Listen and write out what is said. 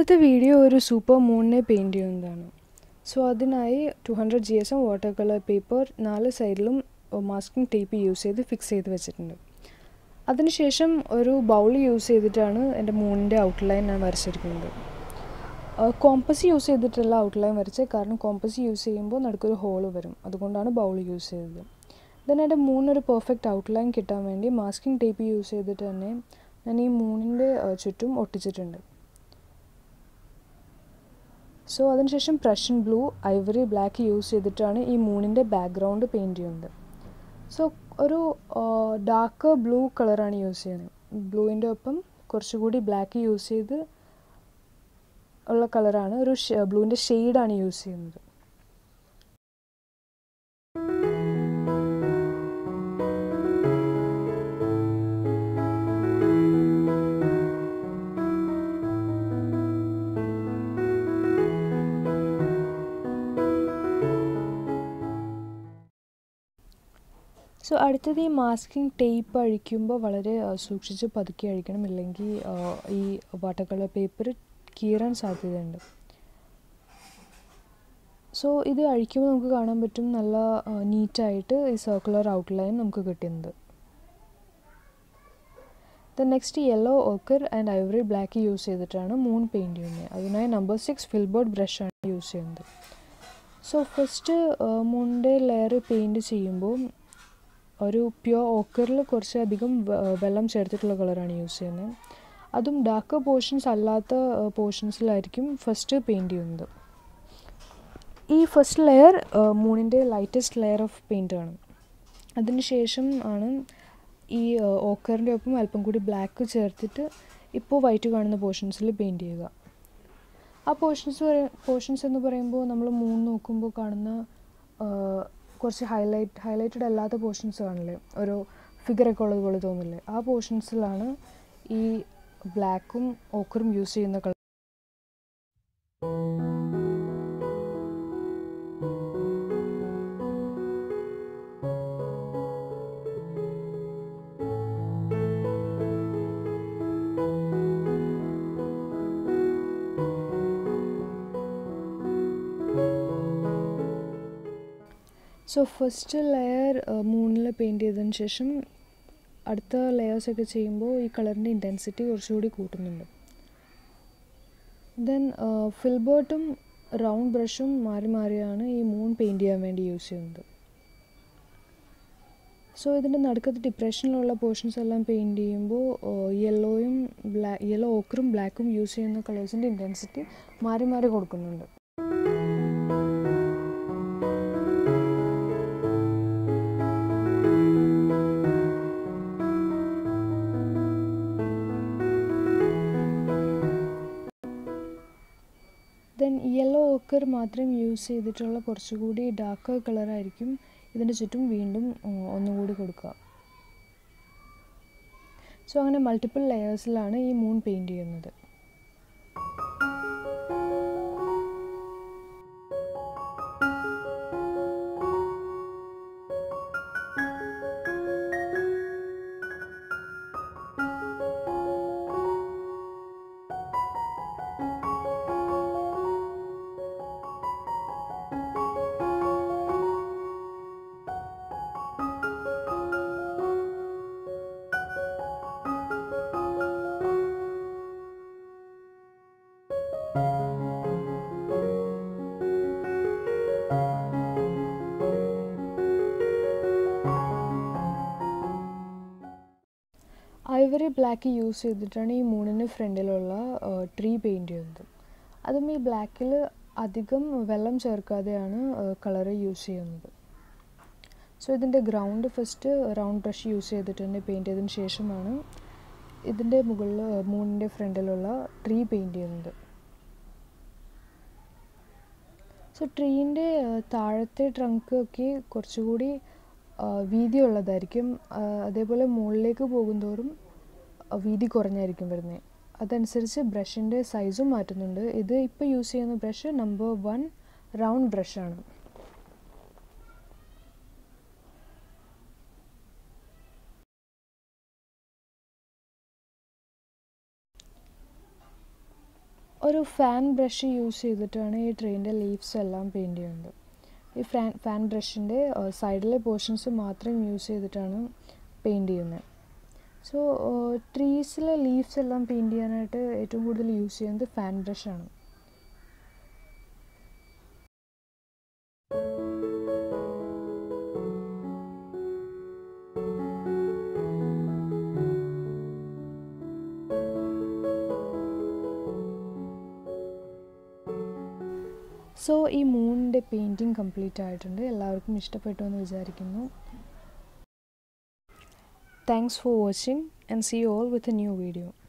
ഇന്നത്തെ വീഡിയോ ഒരു സൂപ്പർ മൂണിനെ പെയിൻറ് ചെയ്യുന്നതാണ് സോ അതിനായി two hundred G S M water colour paper നാല് സൈഡിലും മാസ്കിംഗ് ടേപ്പ് യൂസ് ചെയ്ത് ഫിക്സ് ചെയ്ത് വെച്ചിട്ടുണ്ട് അതിനുശേഷം ഒരു ബൗൾ യൂസ് ചെയ്തിട്ടാണ് എൻ്റെ മൂണിൻ്റെ ഔട്ട്ലൈൻ ഞാൻ വരച്ചിരിക്കുന്നത് കോമ്പസ് യൂസ് ചെയ്തിട്ടുള്ള ഔട്ട്ലൈൻ വരച്ചത് കാരണം കോമ്പസ് യൂസ് ചെയ്യുമ്പോൾ നടുക്കൊരു ഹോൾ വരും അതുകൊണ്ടാണ് ബൗൾ യൂസ് ചെയ്തത് ദെൻ എൻ്റെ മൂന്നൊരു പെർഫെക്റ്റ് ഔട്ട്ലൈൻ കിട്ടാൻ വേണ്ടി മാസ്കിംഗ് ടേപ്പ് യൂസ് ചെയ്തിട്ട് തന്നെ ഞാൻ ഈ മൂണിൻ്റെ ചുറ്റും ഒട്ടിച്ചിട്ടുണ്ട് സോ അതിനുശേഷം Prussian blue ivory black use ചെയ്തിട്ടാണ് ഈ മൂണിൻ്റെ ബാക്ക്ഗ്രൗണ്ട് പെയിൻറ് ചെയ്യുന്നത് സോ ഒരു ഡാർക്ക് ബ്ലൂ കളറാണ് യൂസ് ചെയ്യുന്നത് ബ്ലൂവിൻ്റെ ഒപ്പം കുറച്ചുകൂടി ബ്ലാക്ക് യൂസ് ചെയ്ത് ഉള്ള കളറാണ് ഒരു ബ്ലൂവിൻ്റെ ഷെയ്ഡാണ് യൂസ് ചെയ്യുന്നത് സോ അടുത്തത് ഈ മാസ്കിംഗ് ടേപ്പ് അഴിക്കുമ്പോൾ വളരെ സൂക്ഷിച്ച് പതുക്കി അഴിക്കണം ഇല്ലെങ്കിൽ ഈ വാട്ടർ കളർ പേപ്പർ കീറാൻ സാധ്യതയുണ്ട് സോ ഇത് അഴിക്കുമ്പോൾ നമുക്ക് കാണാൻ പറ്റും നല്ല നീറ്റായിട്ട് ഈ സർക്കുലർ ഔട്ട്ലൈൻ നമുക്ക് കിട്ടുന്നത് the next yellow ochre and ivory black use ചെയ്തിട്ടാണ് മൂൺ പെയിൻറ് ചെയ്യുന്നത് അതിനായി നമ്പർ സിക്സ് ഫിൽബോർഡ് ബ്രഷാണ് യൂസ് ചെയ്യുന്നത് സോ ഫസ്റ്റ് മൂണിൻ്റെ ലെയർ പെയിൻറ് ചെയ്യുമ്പോൾ ഒരു പ്യുവർ ഓക്കറിൽ കുറച്ചധികം വെള്ളം ചേർത്തിട്ടുള്ള കളറാണ് യൂസ് ചെയ്യുന്നത് അതും ഡാർക്ക് പോർഷൻസ് അല്ലാത്ത പോർഷൻസിലായിരിക്കും ഫസ്റ്റ് പെയിൻറ് ചെയ്യുന്നത് ഈ ഫസ്റ്റ് ലെയർ മൂണിൻ്റെ ലൈറ്റസ്റ്റ് ലെയർ ഓഫ് പെയിൻ്റ് ആണ് അതിനുശേഷം ആണ് ഈ ഓക്കറിൻ്റെ ഒപ്പം അല്പം കൂടി ബ്ലാക്ക് ചേർത്തിട്ട് ഇപ്പോൾ വൈറ്റ് കാണുന്ന പോർഷൻസിൽ പെയിൻറ് ചെയ്യുക ആ പോർഷൻസ് പോർഷൻസ് എന്ന് പറയുമ്പോൾ നമ്മൾ മൂന്ന് നോക്കുമ്പോൾ കാണുന്ന കുറച്ച് ഹൈലൈറ്റ് ഹൈലൈറ്റഡ് അല്ലാത്ത പോർഷൻസ് കാണില്ലേ ഒരു ഫിഗറൊക്കെ ഉള്ളത് പോലെ തോന്നില്ലേ ആ പോർഷൻസിലാണ് ഈ ബ്ലാക്കും ഓക്കറും യൂസ് ചെയ്യുന്ന കളർ സോ ഫസ്റ്റ് ലെയർ മൂന്നിൽ പെയിൻറ് ചെയ്തതിന് ശേഷം അടുത്ത ലെയേഴ്സൊക്കെ ചെയ്യുമ്പോൾ ഈ കളറിൻ്റെ ഇൻറ്റൻസിറ്റി കുറച്ചുകൂടി കൂട്ടുന്നുണ്ട് ദെൻ ഫിൽബോട്ടും റൗണ്ട് ബ്രഷും മാറി മാറിയാണ് ഈ മൂൺ പെയിൻറ് ചെയ്യാൻ വേണ്ടി യൂസ് ചെയ്യുന്നത് സോ ഇതിൻ്റെ നടുക്കത്ത് ഡിപ്രഷനിലുള്ള പോർഷൻസ് എല്ലാം പെയിൻറ് ചെയ്യുമ്പോൾ യെല്ലോയും ബ്ലാ യെല്ലോ ഓക്കറും ബ്ലാക്കും യൂസ് ചെയ്യുന്ന കളേഴ്സിൻ്റെ ഇൻറ്റൻസിറ്റി മാറി മാറി കൊടുക്കുന്നുണ്ട് ദെൻ യെല്ലോ ഓക്കർ മാത്രം യൂസ് ചെയ്തിട്ടുള്ള കുറച്ചുകൂടി ഡാർക്ക് കളറായിരിക്കും ഇതിൻ്റെ ചുറ്റും വീണ്ടും ഒന്നുകൂടി കൊടുക്കുക സോ അങ്ങനെ മൾട്ടിപ്പിൾ ലെയേഴ്സിലാണ് ഈ മൂൺ പെയിൻറ് ചെയ്യുന്നത് ഐവറി ബ്ലാക്ക് യൂസ് ചെയ്തിട്ടാണ് ഈ മൂണിന് ഫ്രണ്ടിലുള്ള ട്രീ പെയിൻറ് ചെയ്യുന്നത് അതും ഈ ബ്ലാക്കിൽ അധികം വെള്ളം ചേർക്കാതെയാണ് കളറ് യൂസ് ചെയ്യുന്നത് സോ ഇതിൻ്റെ ground first round brush use ചെയ്തിട്ട് തന്നെ പെയിൻറ് ചെയ്തതിന് ശേഷമാണ് ഇതിൻ്റെ മുകളിൽ മൂണിൻ്റെ ഫ്രണ്ടിലുള്ള ട്രീ പെയിൻറ് ചെയ്യുന്നത് സോ ട്രീൻ്റെ താഴത്തെ ട്രങ്ക് ഒക്കെ കുറച്ചുകൂടി വീതിയുള്ളതായിരിക്കും അതേപോലെ മുകളിലേക്ക് പോകുന്തോറും വീതി കുറഞ്ഞായിരിക്കും വരുന്നത് അതനുസരിച്ച് ബ്രഷിൻ്റെ സൈസും മാറ്റുന്നുണ്ട് ഇത് ഇപ്പോൾ യൂസ് ചെയ്യുന്ന ബ്രഷ് നമ്പർ വൺ റൗണ്ട് ബ്രഷാണ് ഒരു ഫാൻ ബ്രഷ് യൂസ് ചെയ്തിട്ടാണ് ഈ ട്രീൻ്റെ ലീവ്സ് എല്ലാം പെയിൻറ് ചെയ്യുന്നത് ഈ ഫാൻ ഫാൻ ബ്രഷിൻ്റെ സൈഡിലെ പോർഷൻസ് മാത്രം യൂസ് ചെയ്തിട്ടാണ് പെയിൻറ് ചെയ്യുന്നത് സോ ട്രീസിലെ ലീവ്സ് എല്ലാം പെയിൻറ് ചെയ്യാനായിട്ട് ഏറ്റവും കൂടുതൽ യൂസ് ചെയ്യുന്നത് ഫാൻ ബ്രഷാണ് സോ ഈ മൂണിൻ്റെ പെയിൻറ്റിങ് കംപ്ലീറ്റ് ആയിട്ടുണ്ട് എല്ലാവർക്കും ഇഷ്ടപ്പെട്ടു എന്ന് വിചാരിക്കുന്നു thanks for watching and see all with a new video